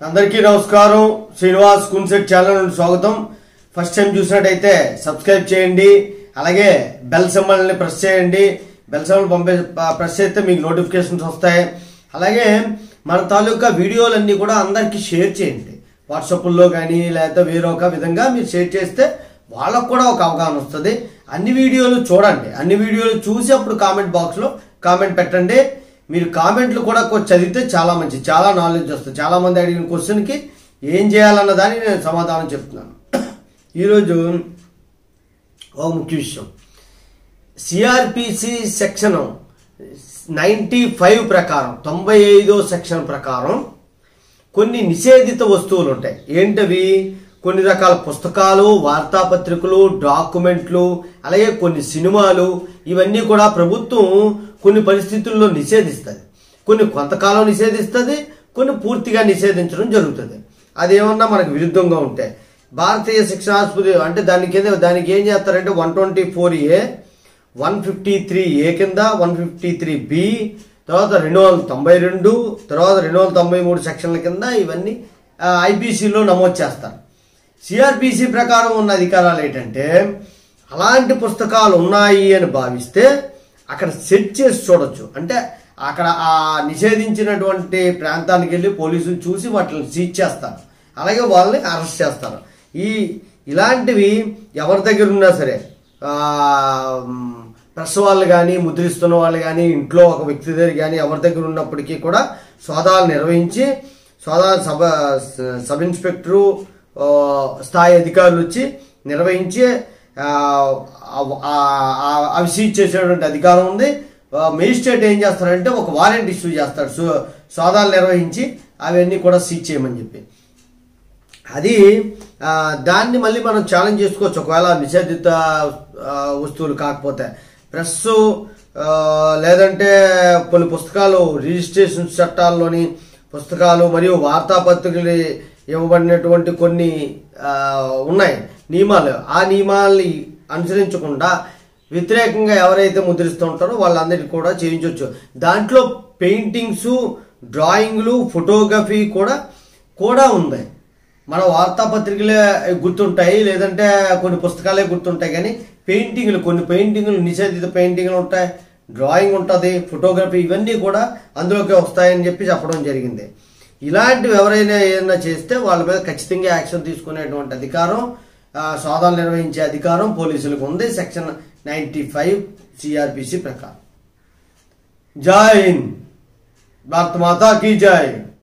అందరికీ నమస్కారం శ్రీనివాస్ కున్సెట్ ఛానల్ నుండి స్వాగతం ఫస్ట్ టైం చూసినట్టయితే సబ్స్క్రైబ్ చేయండి అలాగే బెల్ సింబల్ని ప్రెస్ చేయండి బెల్ సింబల్ పంపే ప- ప్రెస్ చేస్తే మీకు నోటిఫికేషన్స్ వస్తాయి అలాగే మన తాలూకా వీడియోలన్నీ కూడా అందరికీ షేర్ చేయండి వాట్సాప్లో కానీ లేకపోతే వేరొక విధంగా మీరు షేర్ చేస్తే వాళ్ళకు కూడా ఒక అవగాహన వస్తుంది అన్ని వీడియోలు చూడండి అన్ని వీడియోలు చూసి అప్పుడు కామెంట్ బాక్స్లో కామెంట్ పెట్టండి మీరు కామెంట్లు కూడా కొంచెం చదివితే చాలా మంచిది చాలా నాలెడ్జ్ వస్తుంది చాలా మంది అడిగిన క్వశ్చన్కి ఏం చేయాలన్న దాన్ని నేను సమాధానం చెప్తున్నాను ఈరోజు ఒక ముఖ్య విషయం సిఆర్పిసి సెక్షన్ నైంటీ ఫైవ్ ప్రకారం తొంభై ఐదో సెక్షన్ ప్రకారం కొన్ని నిషేధిత వస్తువులు ఉంటాయి ఏంటవి కొన్ని రకాల పుస్తకాలు వార్తాపత్రికలు డాక్యుమెంట్లు అలాగే కొన్ని సినిమాలు ఇవన్నీ కూడా ప్రభుత్వం కొన్ని పరిస్థితుల్లో నిషేధిస్తుంది కొన్ని కొంతకాలం నిషేధిస్తుంది కొన్ని పూర్తిగా నిషేధించడం జరుగుతుంది అదేమన్నా మనకు విరుద్ధంగా ఉంటాయి భారతీయ శిక్షణాస్పత్రి అంటే దానికి కింద దానికి ఏం చేస్తారంటే one twenty four A one fifty three A కింద వన్ ఫిఫ్టీ త్రీ బి తర్వాత రెండు వందల తొంభై రెండు తర్వాత రెండు వందల తొంభై మూడు సెక్షన్ల కింద ఇవన్నీ ఐపీసీలో నమోదు చేస్తారు సిఆర్పిసి ప్రకారం ఉన్న అధికారాలు ఏంటంటే అలాంటి పుస్తకాలు ఉన్నాయి అని భావిస్తే అక్కడ సెట్ చేసి చూడొచ్చు అంటే అక్కడ ఆ నిషేధించినటువంటి ప్రాంతానికి వెళ్ళి పోలీసులు చూసి వాటిని సీజ్ చేస్తారు అలాగే వాళ్ళని అరెస్ట్ చేస్తారు ఈ ఇలాంటివి ఎవరి దగ్గర ఉన్నా సరే ఆ, మ్, ప్రెస్ వాళ్ళు కానీ ముద్రిస్తున్న వాళ్ళు కానీ ఇంట్లో ఒక వ్యక్తి దగ్గర కానీ ఎవరి దగ్గర ఉన్నప్పటికీ కూడా సోదాలు నిర్వహించి సోదాలు సబ సబ్ ఇన్స్పెక్టరు ఆ, స్థాయి అధికారులు వచ్చి నిర్వహించి ఆ, ఆ- ఆ- ఆ- అవి సీజ్ చేసేటువంటి అధికారం ఉంది మేజిస్ట్రేట్ ఏం చేస్తారంటే ఒక వారెంట్ ఇష్యూ చేస్తాడు సో సోదాలు నిర్వహించి అవన్నీ కూడా సీజ్ చేయమని చెప్పి అది ఆ, దాన్ని మళ్ళీ మనం ఛాలెంజ్ చేసుకోవచ్చు ఒకవేళ నిషేధిత ఆ, వస్తువులు కాకపోతే ప్రెస్ ఆ, లేదంటే కొన్ని పుస్తకాలు రిజిస్ట్రేషన్ చట్టాల్లోని పుస్తకాలు మరియు వార్తాపత్రికలు ఇవ్వబడినటువంటి కొన్ని ఆ, ఉన్నాయి నియమాలు ఆ నియమాల్ని అనుసరించకుండా వ్యతిరేకంగా ఎవరైతే ముద్రిస్తూ ఉంటారో వాళ్ళందరికీ కూడా చేయించవచ్చు దాంట్లో పెయింటింగ్స్ డ్రాయింగ్లు ఫోటోగ్రఫీ కూడా కూడా ఉంది మన వార్తాపత్రికలే గుర్తుంటాయి లేదంటే కొన్ని పుస్తకాలే గుర్తుంటాయి కానీ పెయింటింగ్లు కొన్ని పెయింటింగ్లు నిషేధిత పెయింటింగ్లు ఉంటాయి డ్రాయింగ్ ఉంటుంది ఫోటోగ్రఫీ ఇవన్నీ కూడా అందులోకి వస్తాయని చెప్పి చెప్పడం జరిగింది ఇలాంటివి ఎవరైనా ఏదైనా చేస్తే వాళ్ళ మీద ఖచ్చితంగా యాక్షన్ తీసుకునేటువంటి అధికారం ఆ, సోదాలు నిర్వహించే అధికారం పోలీసులకు ఉంది సెక్షన్ నైంటీ ఫైవ్ సిఆర్పిసి ప్రకారం జై హింద్ భారత మాతా కీ జై